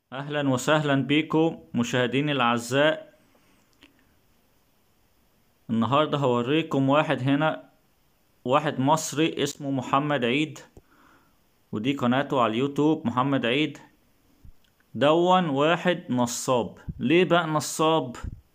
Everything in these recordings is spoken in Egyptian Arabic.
اهلا وسهلا بيكم مشاهديني الاعزاء النهارده هوريكم واحد هنا واحد مصري اسمه محمد عيد ودي قناته على اليوتيوب محمد عيد دون واحد نصاب ليه بقى نصاب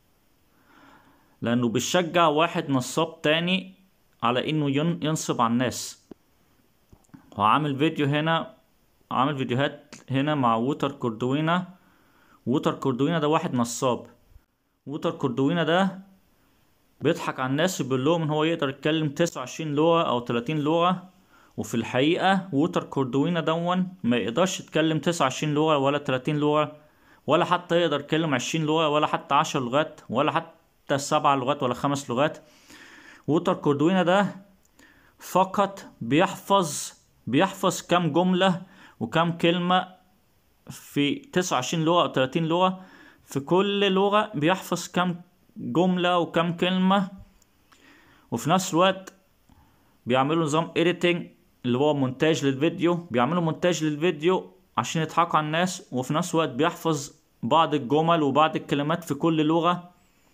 لانه بيشجع واحد نصاب تاني على انه ين- ينصب على الناس وعامل فيديو هنا عامل فيديوهات هنا مع ووتر كوردوينا ووتر كوردوينا ده واحد نصاب ووتر كوردوينا ده بيضحك على الناس وبيقول لهم ان هو يقدر يتكلم 29 لغة او 30 لغة وفي الحقيقة ووتر كوردوينا دون ما يقدرش يتكلم 29 لغة ولا 30 لغة ولا حتى يقدر يتكلم 20 لغة ولا حتى 10 لغات ولا حتى 7 لغات ولا 5 لغات ووتر كوردوينا ده فقط بيحفظ بيحفظ كام جملة وكام كلمة في 29 لغة أو 30 لغة في كل لغة بيحفظ كام جملة وكام كلمة وفي نفس الوقت بيعملوا نظام editing اللي هو مونتاج للفيديو بيعملوا مونتاج للفيديو عشان يضحكوا على الناس وفي نفس الوقت بيحفظ بعض الجمل وبعض الكلمات في كل لغة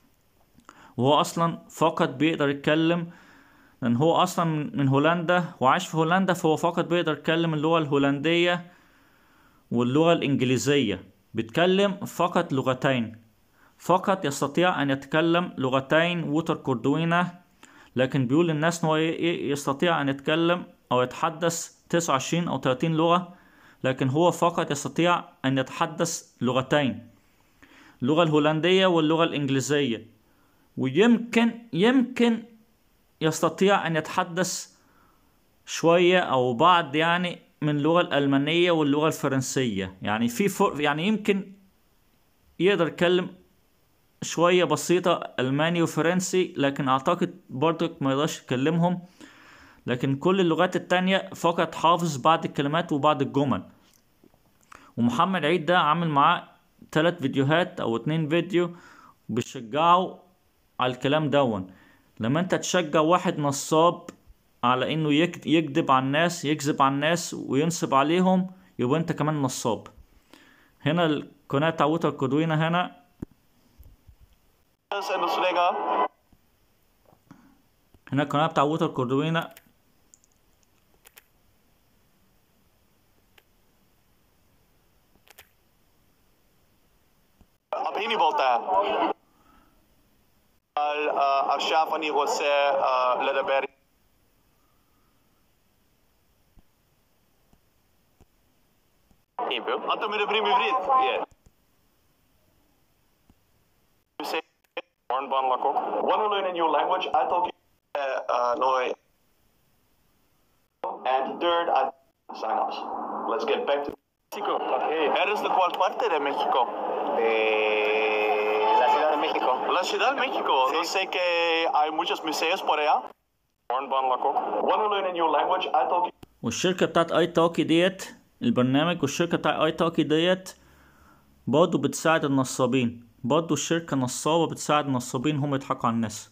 وهو أصلا فقط بيقدر يتكلم لأن هو أصلا من من هولندا وعايش في هولندا فهو فقط بيقدر يتكلم اللغة الهولندية واللغة الإنجليزية بيتكلم فقط لغتين فقط يستطيع أن يتكلم لغتين ووتر كوردوينا لكن بيقول للناس إن هو ي- ي- يستطيع أن يتكلم أو يتحدث 29 أو 30 لغة لكن هو فقط يستطيع أن يتحدث لغتين اللغة الهولندية واللغة الإنجليزية ويمكن يمكن يستطيع أن يتحدث شوية أو بعض يعني من اللغة الألمانية واللغة الفرنسية يعني في فرق يعني يمكن يقدر يتكلم شوية بسيطة ألماني وفرنسي لكن أعتقد برضك ما يقدرش يتكلمهم لكن كل اللغات التانية فقط حافظ بعض الكلمات وبعض الجمل ومحمد عيد ده عامل معاه تلات فيديوهات أو اتنين فيديو بيشجعوا على الكلام دون لما انت تشجع واحد نصاب على انه يك- يكذب على الناس يكذب على الناس وينصب عليهم يبقى انت كمان نصاب هنا القناة بتاع ووتر كودوينا هنا ännu så länge. هنا القناة بتاع ووتر كوردوينا अभी नहीं बोलता है עכשיו אני רוצה uh, לדבר אתה מדברים עברית? כן. Want to learn a new language? I talk uh, uh, no, And third, I sign us. Let's get back to Mexico. ¿Eres de cuál parte de México? de la Ciudad de México. La Ciudad de México. No sé que hay muchos museos por allá. Want to learn a new language? I talk والشركة بتاعت اي توكي ديت البرنامج والشركة بتاعت اي توكي ديت برضه بتساعد النصابين برضه الشركة نصابة بتساعد النصابين هم يضحكوا على الناس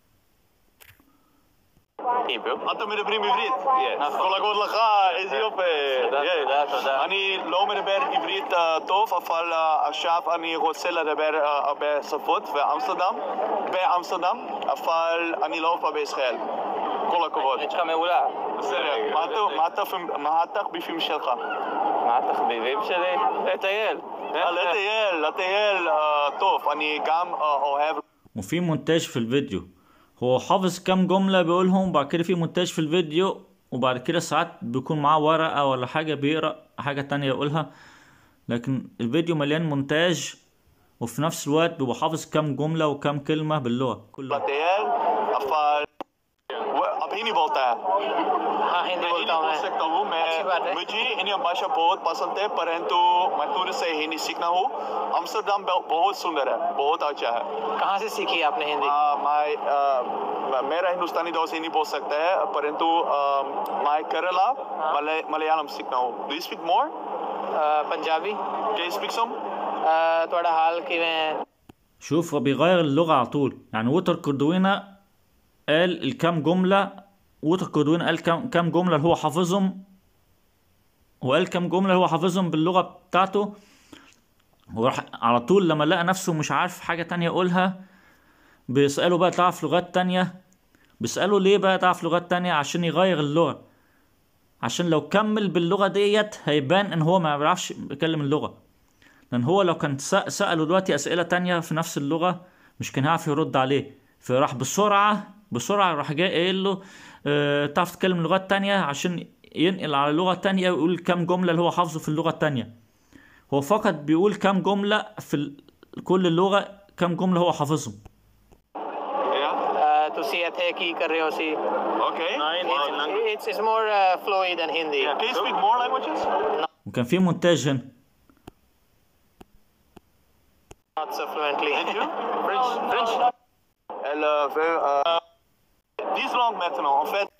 אתה מדברים עברית? כל הכבוד לך, איזה יופי. תודה, כן. תודה, תודה. אני לא מדבר עברית אה, טוב, אבל אה, עכשיו אני רוצה לדבר אה, הרבה שפות באמסטרדם, באמסטרדם, אבל אני לא פה בישראל. כל הכבוד. יש לך מעולה. בסדר. מה אתה- מה אתה- מה התחביבים שלך? מה התחביבים שלי? לטייל. אה, לטייל, לטייל, אה, טוב, אני גם אה, אוהב وفي مونتاج في الفيديو هو حافظ كام جملة بيقولهم وبعد كده في مونتاج في الفيديو وبعد كده ساعات بيكون معاه ورقة ولا حاجة بيقرأ حاجة تانية يقولها لكن الفيديو مليان مونتاج وفي نفس الوقت بيبقى حافظ كام جملة وكام كلمة باللغة كل लटेल अफाल वो अभी नहीं बोलता है हाँ हिंदी मैं बोलता हिंदी हूँ बोल मैं सकता हूँ मैं अच्छी बात है। मुझे इंडियन भाषा बहुत पसंद है परंतु मैं टूरिस्ट से हिंदी सीखना हूँ अम्स्टरडम बहु- बहुत सुंदर है बहुत अच्छा है कहाँ से सीखी आपने हिंदी आ, मैं आ, मेरा हिंदुस्तानी दोस्त हिंदी बोल सकता है परंतु आ, मैं केरला मलय- मलयालम सीखना हूँ do you speak more uh, Punjabi can you speak some uh, थोड़ा हाल किਵੇਂ شوف هو بيغير اللغة على طول يعني ووتر كوردوينا قال الكام جملة ووتر كوردوينا قال كام كام جملة اللي هو حافظهم وقال كام جملة اللي هو حافظهم باللغة بتاعته وراح على طول لما لقى نفسه مش عارف حاجة تانية يقولها بيسأله بقى تعرف لغات تانية بيسأله ليه بقى تعرف لغات تانية عشان يغير اللغة عشان لو كمل باللغة ديت هيبان ان هو ما بيعرفش يتكلم اللغة لان هو لو كان سأ- سأله دلوقتي اسئلة تانية في نفس اللغة مش كان هيعرف يرد عليه فراح بسرعة بسرعة راح جاي قايل له اه تعرف تتكلم لغات تانية عشان ينقل على لغة تانية ويقول كام جملة اللي هو حافظه في اللغة التانية هو فقط بيقول كام جملة في ال- كل اللغة كام جملة هو حافظهم Yeah. Uh, ਤੁਸੀਂ ਇੱਥੇ ਕੀ ਕਰ ਰਹੇ ਹੋ ਸੀ Okay. It's, it's more uh, fluid than Hindi. Yeah. Can you speak more languages? وكان في مونتاج هنا Not so fluently. French. French. Elle euh, veut. Euh, dix langues maintenant, en fait.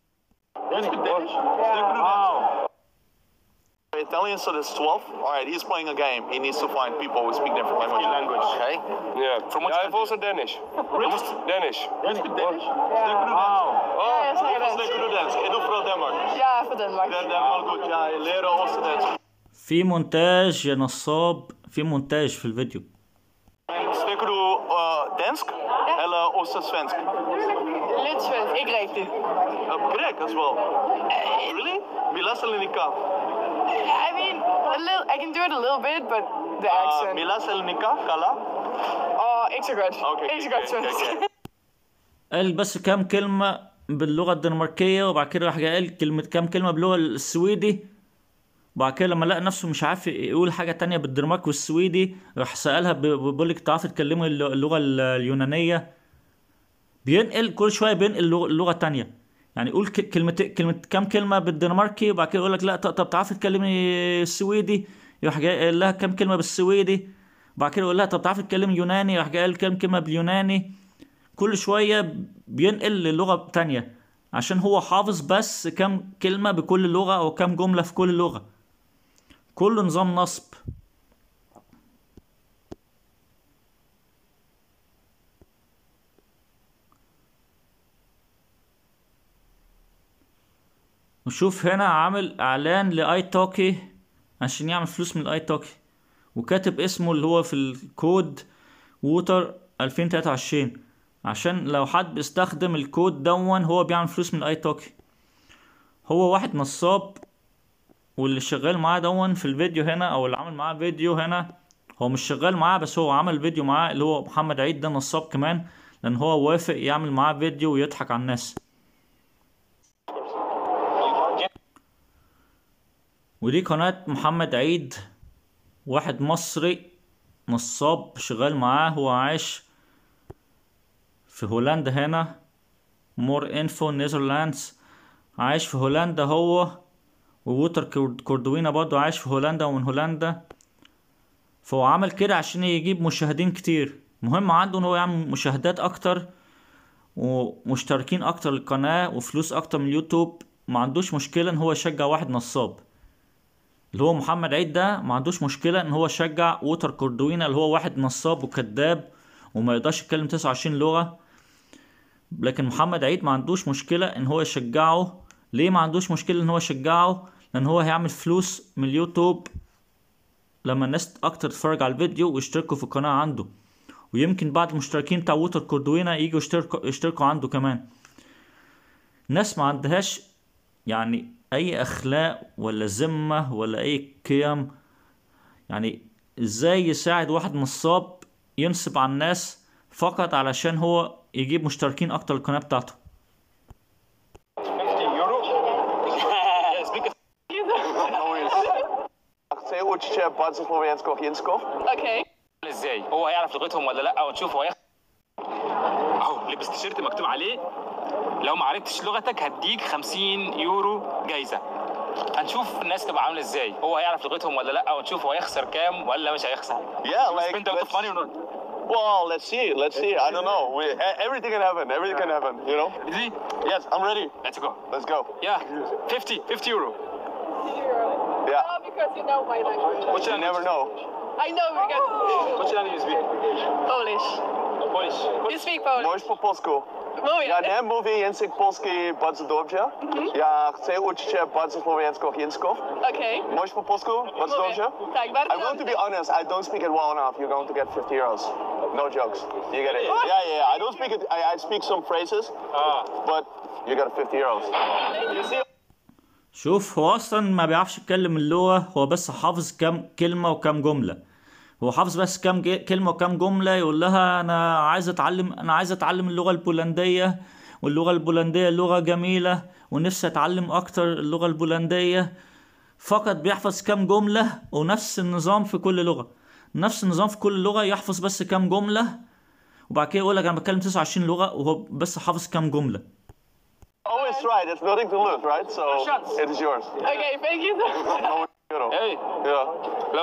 Wow. Italian, so there's 12. All right, he's playing a game. He needs to find people who speak different languages. language. Okay. Yeah. From which yeah, country? also Danish. Danish. Danish? Wow. Oh, Ja, jag snackar Snakker du dansk? Er du fra Danmark? Ja, jeg er fra Danmark. Det, det er meget godt. Jeg lærer også dansk. في مونتاج يا نصاب في مونتاج في الفيديو Snakker du uh, dansk? Eller også svensk? Lidt svensk, ikke rigtigt. Uh, Grek as well. Really? Mila Selenika. I mean, a little, I can do it a little bit, but the Uh, accent. Mila Selenika, Kala. Åh, ikke så godt. Okay, ikke så godt okay, okay, svensk. okay. قال بس كام كلمة باللغة الدنماركية وبعد كده راح جاي قال كلمة كام كلمة باللغة السويدي وبعد كده لما لقى نفسه مش عارف يقول حاجة تانية بالدنمارك والسويدي راح سألها ب- بيقول لك تعرفي تتكلمي الل- اللغة ال- اليونانية بينقل كل شوية بينقل اللغة, اللغة التانية يعني يقول ك- كلمة كلمة كام كلمة بالدنماركي وبعد كده يقول لك لا ط- طب تعرفي تتكلمي السويدي يروح جاي قايل لها كام كلمة بالسويدي وبعد كده يقول لها طب تعرفي تتكلمي يوناني راح جاي قايل كام كلمة باليوناني كل شوية بينقل للغة تانية عشان هو حافظ بس كام كلمة بكل لغة أو كام جملة في كل لغة كله نظام نصب وشوف هنا عامل اعلان لاي توكي عشان يعمل فلوس من الاي توكي وكاتب اسمه اللي هو في الكود ووتر 2023 عشان لو حد بيستخدم الكود دون هو بيعمل فلوس من الاي توكي هو واحد نصاب واللي شغال معاه دون في الفيديو هنا او اللي عامل معاه فيديو هنا هو مش شغال معاه بس هو عمل فيديو معاه اللي هو محمد عيد ده نصاب كمان لان هو وافق يعمل معاه فيديو ويضحك على الناس ودي قناة محمد عيد واحد مصري نصاب شغال معاه هو عايش في هولندا هنا مور انفو نيذرلاندز عايش في هولندا هو ووتر كورد- كوردوينا برضو عايش في هولندا ومن هولندا فهو عمل كده عشان يجيب مشاهدين كتير مهم عنده ان هو يعمل مشاهدات اكتر ومشتركين اكتر للقناة وفلوس اكتر من اليوتيوب ما عندوش مشكلة ان هو يشجع واحد نصاب اللي هو محمد عيد ده ما عندوش مشكلة ان هو يشجع ووتر كوردوينا اللي هو واحد نصاب وكذاب وما يقدرش يتكلم 29 لغة لكن محمد عيد ما عندوش مشكلة ان هو يشجعه ليه ما عندوش مشكلة ان هو يشجعه لان هو هيعمل فلوس من اليوتيوب لما الناس اكتر تتفرج على الفيديو ويشتركوا في القناة عنده ويمكن بعد المشتركين بتاع ووتر كوردوينا يجوا يشتركوا يشتركوا عنده كمان ناس ما عندهاش يعني اي اخلاق ولا ذمة ولا اي قيم يعني ازاي يساعد واحد نصاب ينصب على الناس فقط علشان هو يجيب مشتركين اكتر للقناة بتاعته 50 euro? Це учиться базу слов'янського фінського. Okay. ازاي هو هيعرف لغتهم ولا لا ونشوف هو ياخد اهو لبس تيشيرت مكتوب عليه لو ما عرفتش لغتك هديك 50 يورو جايزه هنشوف الناس تبقى عامله ازاي هو هيعرف لغتهم ولا لا ونشوف هو هيخسر كام ولا مش هيخسر Yeah, like spend a lot of let's- money or not Well, let's see. Let's see. I don't know. We, e- everything can happen. Everything can happen. You know. Busy? Yes, I'm ready. Let's go. Let's go. Yeah, 50, 50 euro. Yeah. Oh, because you know my language. What's your You never language? know. I know because What's your language you speak? Polish. Polish. You speak Polish. Можеш по polsku. Mówię. Ja nie mówię język polski bardzo dobrze. Ja chcę uczyć się bardzo słowiańskich języków. Okej. Możesz po polsku bardzo Mówię. dobrze? Tak, bardzo I'm going to be dobrze. honest, I don't speak it well enough. You're going to get 50 euros. No jokes. You get it? Yeah, yeah. I don't speak it. I, I speak some phrases, but you got 50 euros. You see, شوف هو اصلا ما بيعرفش يتكلم اللغة هو بس حافظ كام كلمة وكام جملة هو حافظ بس كام ج- كلمة وكام جملة يقول لها انا عايز اتعلم انا عايز اتعلم اللغة البولندية واللغة البولندية لغة جميلة ونفسي اتعلم اكتر اللغة البولندية فقط بيحفظ كام جملة ونفس النظام في كل لغة نفس النظام في كل لغة يحفظ بس كام جملة وبعد كده يقول لك انا بتكلم 29 لغة وهو بس حافظ كام جملة always try. There's nothing to lose, right? So it is yours. Okay, thank you. No euro. Hey, Yeah. hello.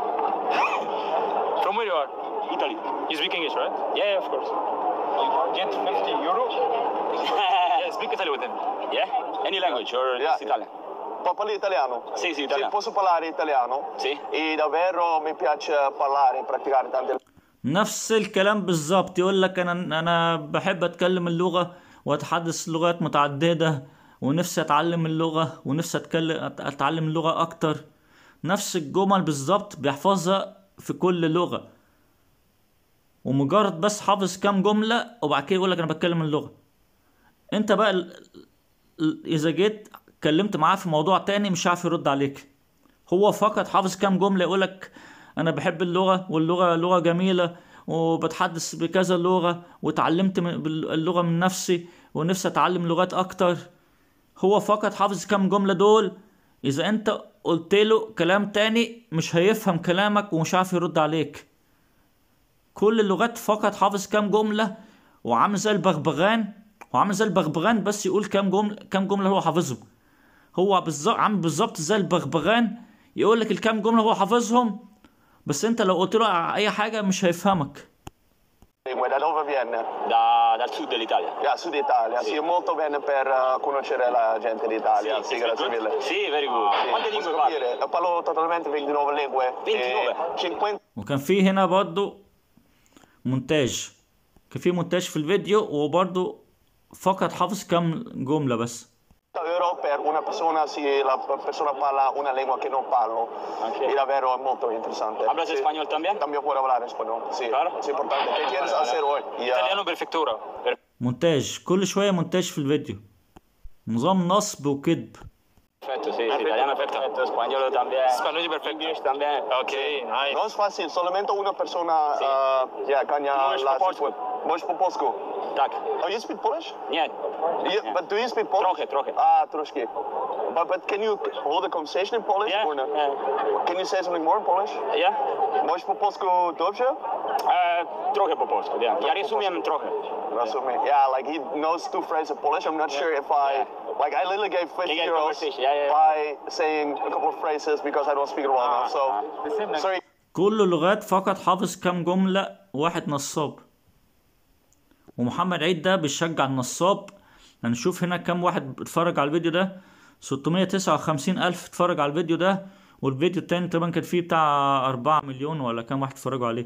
From where you are? Italy. You speak English, right? Yeah, yeah, of course. You get 50 euro? yeah, speak Italy with him. Yeah? Any language or Yeah. just Italian? Pa- Parli italiano? Sì, sì, italiano. posso parlare italiano? Sì. E davvero mi piace parlare, praticare tante نفس الكلام بالظبط يقول لك انا انا بحب اتكلم اللغه واتحدث لغات متعدده ونفسي اتعلم اللغه ونفسي اتكلم أت- اتعلم اللغه اكتر نفس الجمل بالظبط بيحفظها في كل لغه ومجرد بس حافظ كام جمله وبعد كده يقول لك انا بتكلم اللغه انت بقى ال- ال- اذا جيت اتكلمت معاه في موضوع تاني مش عارف يرد عليك هو فقط حافظ كام جملة يقولك أنا بحب اللغة واللغة لغة جميلة وبتحدث بكذا لغة وتعلمت من- بال- اللغة من نفسي ونفسي أتعلم لغات أكتر هو فقط حافظ كام جملة دول إذا أنت قلت له كلام تاني مش هيفهم كلامك ومش عارف يرد عليك كل اللغات فقط حافظ كام جملة وعامل زي البغبغان وعامل زي البغبغان بس يقول كام جملة كام جملة هو حافظهم هو بالظبط عامل بالظبط زي البغبغان يقول لك الكام جمله هو حافظهم بس انت لو قلت له ع- اي حاجه مش هيفهمك lingue. Da dove viene? Da, dal sud dell'Italia. Yeah, Sud Italia. Sì, molto bene per eh, conoscere la gente d'Italia. Sì, grazie mille. Sì, very good. Sì, Quante posso lingue parli? capire? Eh, Parlo totalmente 29 lingue. 29? E 50 وكان في هنا برضو مونتاج كان في مونتاج في الفيديو وبرضو فقط حافظ كام جمله بس euro per una persona se la persona parla una lingua che non parlo. Ok. Y davvero es molto interesante. ¿Hablas Sí. español también? También puedo hablar español. Sí, Claro. es importante. ¿Qué quieres hacer hoy? Y, ah, Italiano perfectura. Per- مونتاج كل شويه مونتاج في الفيديو نظام نصب وكذب Perfetto, sì, sì, italiano perfetto, spagnolo también. Spagnolo perfetto. English también. Ok, nice. No es fácil, solamente una persona uh, yeah, gana Можешь la по-польски? Можешь по-польsku? Tak. Oh, you speak Polish? Нет. Yeah, but do you speak Polish? Trochę, trochę. Ah, troszkę. But, but can you hold a conversation in Polish Yeah. or no? yeah. Can you say something more in Polish? Yeah? Możesz po polsku dobrze? E, trochę po polsku, ja. Ja rozumiem trochę. Rozumiem. Yeah, like he knows two phrases of Polish. I'm not sure if I, like I literally gave 50 You gave euros conversation, yeah, yeah. by saying a couple of phrases because I don't speak it well enough. So, sorry. كل لغات فقط حافظ كام جملة واحد نصاب ومحمد عيد ده بيشجع النصاب هنشوف هنا كام واحد اتفرج على الفيديو ده 659 ألف اتفرج على الفيديو ده والفيديو التاني تقريبا كان فيه بتاع 4 مليون ولا كام واحد اتفرجوا عليه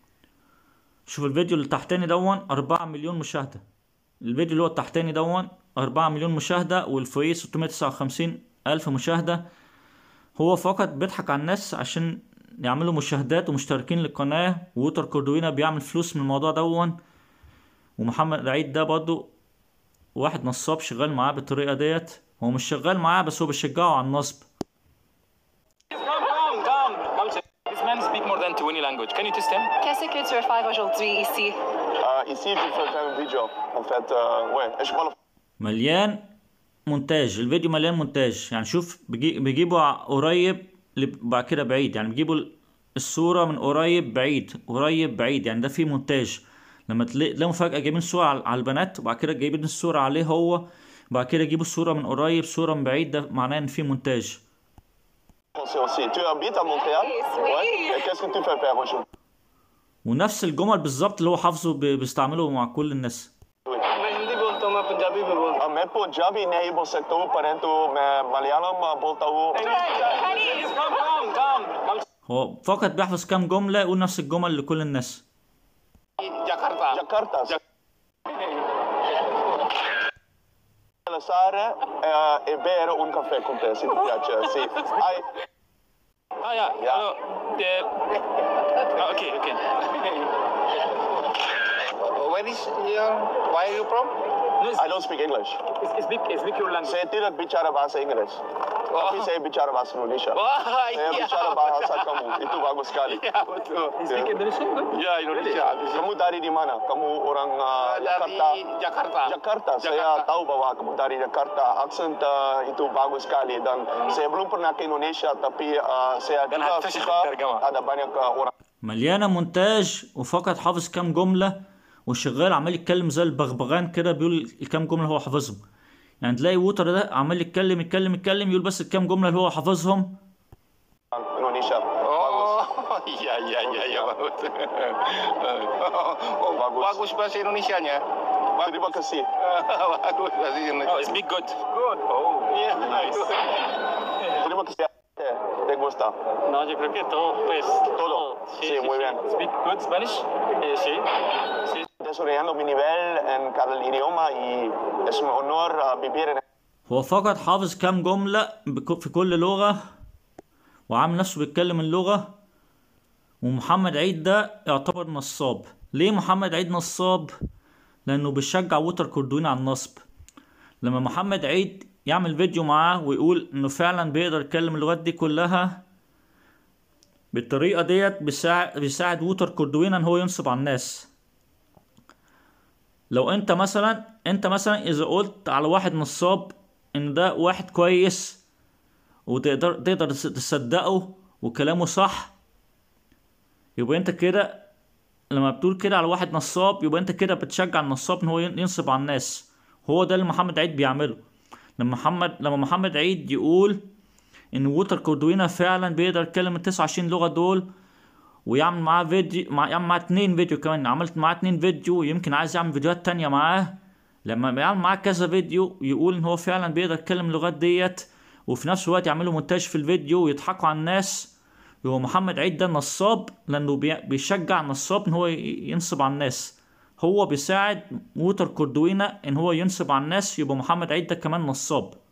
شوف الفيديو اللي تحتاني دون 4 مليون مشاهدة الفيديو اللي هو التحتاني دون 4 مليون مشاهدة والفوقيه 659 ألف مشاهدة هو فقط بيضحك على الناس عشان يعملوا مشاهدات ومشتركين للقناة ووتر كوردوينا بيعمل فلوس من الموضوع دون ومحمد عيد ده برضو واحد نصاب شغال معاه بالطريقة ديت هو مش شغال معاه بس هو بيشجعه على النصب Come, come, come. Come say- This man speak more than 20 language. Can you test him? Qu'est-ce que tu veux faire aujourd'hui ici? Uh, ici, je fais un vidéo. En fait, euh, ouais, et je parle مليان مونتاج الفيديو مليان مونتاج يعني شوف بيجي بيجيبوا ع- قريب لب- بعد كده بعيد يعني بيجيبوا ال- الصورة من قريب بعيد قريب بعيد يعني ده فيه مونتاج لما تلاقي تلاقيهم فجأة جايبين صورة على على البنات وبعد كده جايبين الصورة عليه هو وبعد كده يجيبوا الصورة من قريب صورة من بعيد ده معناه ان فيه مونتاج français aussi. Tu habites à Montréal? Oui. Ouais. Et qu'est-ce que tu fais faire aujourd'hui? ونفس الجمل بالظبط اللي هو حافظه بي- بيستعمله مع كل الناس मैं हिंदी बोलता हूँ मैं पंजाबी भी बोलता Uh, मैं पंजाबी नहीं बोल सकता हूँ परंतु मैं मलयालम बोलता हूँ Chinese. Come, come, come. Come هو فقط بيحفظ كام جملة يقول نفس الجمل لكل الناس Jakarta. Jakarta. Salazar eh, e bere un caffè con te, se ti piace. Sì. Hai... Ah, ja. Ja. Hallo. Der... Ah, okay, okay. Where is your, where are you from? No, it's, I don't speak English. it's, it's, big, it's big your language. Saya tidak bicara bahasa Inggris. Tapi saya bicara bahasa Indonesia. Wah, Saya iya. bicara bahasa kamu. Itu bagus sekali. Ya, betul. You speak Indonesian? Good. Ya, Indonesia. Kamu dari di mana? Kamu orang uh, Dari Jakarta? Jakarta. Jakarta. Saya Jakarta. tahu bahwa kamu dari Jakarta. Aksen uh, itu bagus sekali dan saya belum pernah ke Indonesia tapi uh, saya Dan juga هتكتشف suka الترجمة. ada banyak uh, orang مليانة مونتاج وفقط حافظ كام جملة وشغال عمال يتكلم زي البغبغان كده بيقول الكام جملة هو حافظهم يعني تلاقي ووتر ده عمال يتكلم يتكلم يتكلم يقول بس الكام جملة اللي هو حافظهم Indonesia. Oh, iya, iya, iya, iya, bagus. Oh, Bagus. bagus bahasa Indonesianya. Terima kasih. bagus bahasa Oh, Indonesia. it's big good. Good. Oh, iya, Nice. Terima kasih. Te gusta. No, yo creo que todo, pues. Todo. Sí, muy bien. Speak good Spanish? Eh, sí. Sí. Desarrollando mi nivel en cada idioma y es un honor uh, vivir en هو فقط حافظ كام جملة بك- في كل لغة وعامل نفسه بيتكلم اللغة ومحمد عيد ده يعتبر نصاب ليه محمد عيد نصاب لانه بيشجع ووتر كوردوين على النصب لما محمد عيد يعمل فيديو معاه ويقول انه فعلا بيقدر يتكلم اللغات دي كلها بالطريقة ديت بيساعد, بيساعد ووتر كوردوين ان هو ينصب على الناس لو انت مثلا انت مثلا اذا قلت على واحد نصاب ان ده واحد كويس وتقدر تقدر تصدقه وكلامه صح يبقى انت كده لما بتقول كده على واحد نصاب يبقى انت كده بتشجع النصاب ان هو ين- ينصب على الناس هو ده اللي محمد عيد بيعمله لما محمد لما محمد عيد يقول ان ووتر كوردوينا فعلا بيقدر يتكلم ال 29 لغة دول ويعمل معاه فيديو مع يعمل معاه اتنين فيديو كمان عملت معاه اتنين فيديو يمكن عايز يعمل فيديوهات تانية معاه لما بيعمل معاه كذا فيديو يقول ان هو فعلا بيقدر يتكلم اللغات ديت وفي نفس الوقت يعملوا مونتاج في الفيديو ويضحكوا على الناس هو محمد عيد ده نصاب لانه بي- بيشجع النصاب ان هو ي- ينصب على الناس هو بيساعد ووتر كوردوينا ان هو ينصب على الناس يبقى محمد عيد ده كمان نصاب